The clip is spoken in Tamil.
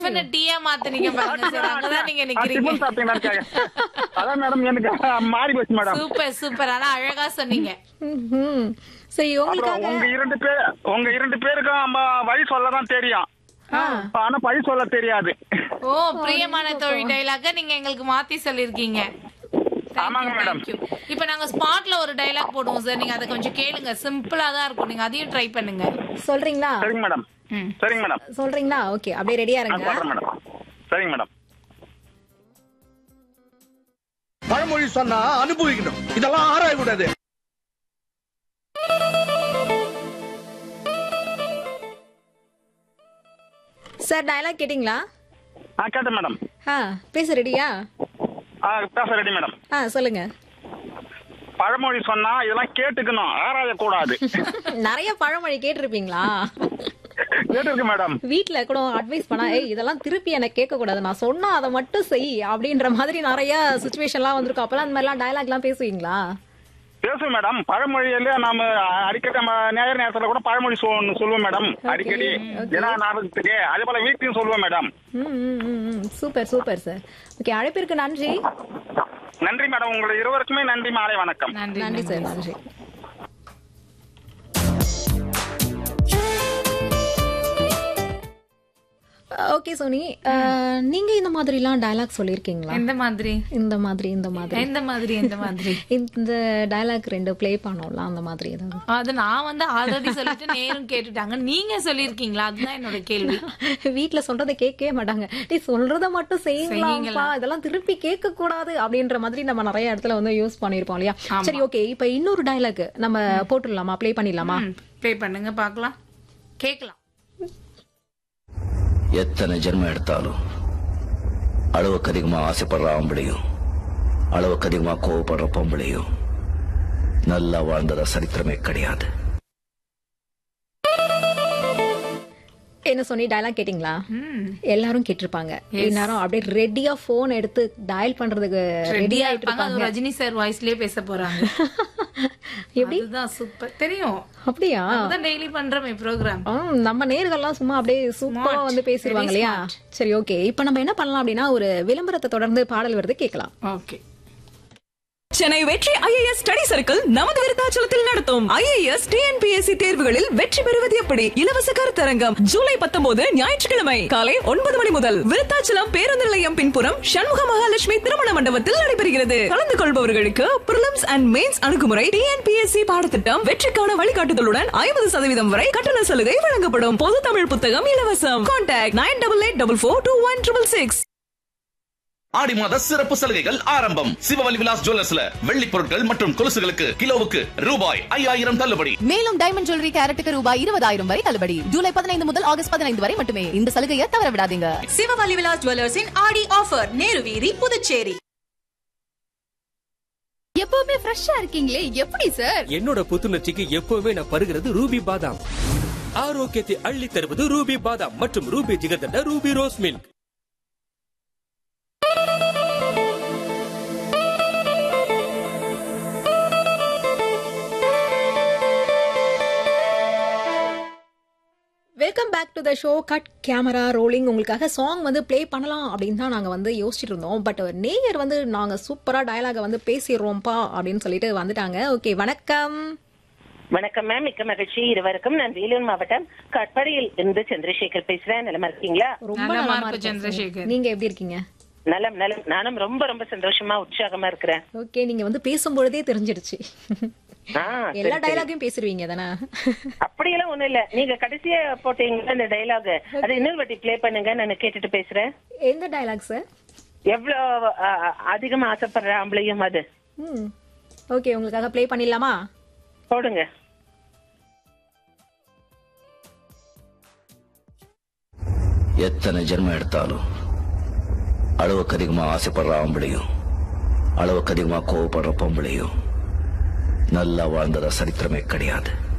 டிஃபனை டீயா மாத்துனீங்க பாருங்க சார் அங்கதான் நீங்க நிக்கிறீங்க டிஃபன் சாப்பிட்டீங்களான்னு கேக்க. அதான் மேடம் எனக்கு மாறி போச்சு மேடம் சூப்பர் சூப்பர் ஆனா அழகா சொன்னீங்க ம்ஹும். சரி அப்புறம் உங்களுக்காக உங்க இரண்டு பேர் உங்க இரண்டு பேருக்கும் நம்ம வழி சொல்லதான் தெரியும் ஆனா பழி சொல்ல தெரியாது ஓ பிரியமான தோழி டைலாக நீங்க எங்களுக்கு மாத்தி சொல்லிருக்கீங்க ஆமாங்க மேடம். இப்ப நாங்க ஸ்பாட்ல ஒரு டைலாக் போடுவோம் சார் நீங்க அதை கொஞ்சம் கேளுங்க சிம்பிளா தான் இருக்கும் நீங்க அதையும் ட்ரை பண்ணுங்க சொல்றீங்களா சரிங்க மேடம் ம். சரிங்க மேடம் சொல்றீங்களா ஓகே அப்படியே ரெடியா நான் இருங்க சொல்றேன் மேடம் சரிங்க மேடம் பழமொழி சொன்னா அனுபவிக்கணும் இதெல்லாம் ஆராய கூடாது சார் டயலாக் கேட்டிங்களா ஆ கேட்டேன் மேடம் ஆ பேச ரெடியா ஆ பேச ரெடி மேடம் ஆ சொல்லுங்க பழமொழி சொன்னா இதெல்லாம் கேட்டுக்கணும் ஆராய கூடாது நிறைய பழமொழி கேட்டிருப்பீங்களா கேட்டிருக்கு மேடம் வீட்ல கூட அட்வைஸ் பண்ணா ஏய் இதெல்லாம் திருப்பி எனக்கு கேட்க கூடாது நான் சொன்னா அதை மட்டும் செய் அப்படின்ற மாதிரி நிறைய சுச்சுவேஷன்லாம் வந்திருக்கும் அப்பெல்லாம் அந்த மாதிரிலாம் டயலாக் எல்லாம் பேசுவீங்களா பேசுவோம் மேடம் பழமொழியில நாம அடிக்கடி நம்ம நேர நேரத்துல கூட பழமொழி சொ- சொல்லுவோம் மேடம் அடிக்கடி ஏன்னா ஞாபகத்துக்கு அதே போல வீட்லயும் சொல்லுவோம் மேடம் ம் ம், ம், ம். சூப்பர் சூப்பர் சார் ஓகே அழைப்பிற்கு நன்றி நன்றி மேடம் உங்களை இருவருக்குமே நன்றி மாலை வணக்கம் நன்றி நன்றி சார் நன்றி ஓகே சோனி அஹ், நீங்க இந்த மாதிரிலாம் டயலாக் சொல்லியிருக்கீங்களா எந்த மாதிரி இந்த மாதிரி இந்த மாதிரி எந்த மாதிரி எந்த மாதிரி இந்த டயலாக் ரெண்டு ப்ளே பண்ணோம்ல அந்த மாதிரி ஏதாவது அது நான் வந்து ஆல்ரெடி சொல்லிட்டு நேரும் கேட்டுட்டாங்க நீங்க சொல்லிருக்கீங்களா அதுதான் என்னோட கேள்வி வீட்ல சொல்றதை கேட்கவே மாட்டாங்க நீ சொல்றத மட்டும் செய்யுங்களாப்பா இதெல்லாம் திருப்பி கேட்க கூடாது அப்படின்ற மாதிரி நம்ம நிறைய இடத்துல வந்து யூஸ் பண்ணிருப்போம் இல்லையா சரி ஓகே இப்ப இன்னொரு டயலாக் நம்ம போட்டுடலாமா ப்ளே பண்ணிடலாமா ப்ளே பண்ணுங்க பார்க்கலாம் கேட்கலாம் எத்தனை ஜென்மம் எடுத்தாலும் அளவுக்கு அதிகமா ஆசைப்படுற ஆம்பளையும் அளவுக்கு அதிகமா கோவப்படுற பொம்பளையும் நல்லா வாழ்ந்ததா சரித்திரமே கிடையாது என்ன சொன்னி டயலாக் கேட்டிங்களா எல்லாரும் கேட்டிருப்பாங்க எல்லாரும் அப்படியே ரெடியா போன் எடுத்து டயல் பண்றதுக்கு ரெடி ரெடியா ஆயிட்டு இருப்பாங்க இருப்பாங்க அது ரஜினி சார் வாய்ஸ்லயே பேச போறாங்க எப்படி அதுதான் சூப்பர் தெரியும் அப்படியா அதுதான் டெய்லி பண்றோமே ப்ரோக்ராம் ஆ, நம்ம நேர்கள்லாம் சும்மா அப்படியே சூப்பரா Smart. வந்து பேசிடுவாங்க Very இல்லையா சரி ஓகே இப்போ நம்ம என்ன பண்ணலாம் அப்படின்னா ஒரு விளம்பரத்தை தொடர்ந்து பாடல் வருது கேட்கலாம் ஓகே சென்னை வெற்றி ஐஏஎஸ் ஸ்டடி சர்க்கிள் நமது விருத்தாச்சலத்தில் நடத்தும் ஐஏஎஸ் டிஎன்பிஎஸ்சி தேர்வுகளில் வெற்றி பெறுவது எப்படி இலவச கருத்தரங்கம் ஜூலை பத்தொன்பது ஞாயிற்றுக்கிழமை காலை ஒன்பது மணி முதல் விருத்தாச்சலம் பேருந்து நிலையம் பின்புறம் சண்முக மகாலட்சுமி திருமண மண்டபத்தில் நடைபெறுகிறது கலந்து கொள்பவர்களுக்கு பிரிலிம்ஸ் அண்ட் மெயின்ஸ் அணுகுமுறை டிஎன்பிஎஸ்சி பாடத்திட்டம் வெற்றிக்கான வழிகாட்டுதலுடன் ஐம்பது சதவீதம் வரை கட்டண சலுகை வழங்கப்படும் பொது தமிழ் புத்தகம் இலவசம் contact nine double eight double four two one triple six ஆடி மாத சிறப்பு சலுகைகள் ஆரம்பம் சிவவலி விலாஸ் ஜுவல்லர்ஸ்ல வெள்ளி பொருட்கள் மற்றும் கொலுசுகளுக்கு கிலோவுக்கு ரூபாய் ஐயாயிரம் தள்ளுபடி மேலும் டைமண்ட் ஜுவல்லரி கேரட்டுக்கு ரூபாய் இருபதாயிரம் வரை தள்ளுபடி ஜூலை பதினைந்து முதல் ஆகஸ்ட் பதினைந்து வரை மட்டுமே இந்த சலுகையை தவற விடாதீங்க சிவவலி விலாஸ் ஜுவல்லர்ஸின் ஆடி ஆஃபர் நேரு வீதி புதுச்சேரி எப்பவுமே ஃப்ரெஷ்ஷா இருக்கீங்களே எப்படி சார் என்னோட புத்துணர்ச்சிக்கு எப்பவுமே நான் பருகிறது ரூபி பாதாம் ஆரோக்கியத்தை அள்ளி தருவது ரூபி பாதாம் மற்றும் Ruby jigarthanda Ruby rose milk welcome back to the show cut camera rolling உங்களுக்காக சாங் வந்து ப்ளே பண்ணலாம் அப்படின்னு தான் நாங்கள் வந்து யோசிச்சுட்டு இருந்தோம் பட் நேயர் வந்து நாங்கள் சூப்பராக டயலாக வந்து பேசிடுறோம்ப்பா அப்படின்னு சொல்லிட்டு வந்துட்டாங்க ஓகே வணக்கம் வணக்கம் மேம் மிக்க மகிழ்ச்சி இருவருக்கும் நான் வேலூர் மாவட்டம் கட்படியில் இருந்து சந்திரசேகர் பேசுறேன் நலமா இருக்கீங்களா ரொம்ப நலமா நலமா இருக்கு இருக்கோம் சந்திரசேகர். நீங்க எப்படி இருக்கீங்க நலம் நலம் நானும் ரொம்ப ரொம்ப சந்தோஷமா உற்சாகமா இருக்கிறேன் ஓகே நீங்க வந்து பேசும்பொழுதே தெரிஞ்சிடுச்சு ஆ, சரி, எல்லா சரி. டயலாகையும் பேசிடுவீங்க தானே அப்படியெல்லாம் ஒண்ணும் இல்ல நீங்க கடைசியா போட்டீங்க இந்த டைலாக் அது இன்னொரு வாட்டி ப்ளே பண்ணுங்க நான் கேட்டுட்டு பேசுறேன் எந்த டயலாக் சார் எவ்வளவு ஆ, அதிகமா ஆசைப்படுற ஆம்பளையும் அது ம் ஓகே உங்களுக்காக ப்ளே பண்ணிடலாமா போடுங்க எத்தனை ஜென்மம் எடுத்தாலும் அளவுக்கு அதிகமா ஆசைப்படுற ஆம்பளையும் அளவுக்கு அதிகமா கோவப்படுற பொம்பளையும் நல்லா வாழ்ந்ததா சரித்திரமே கிடையாது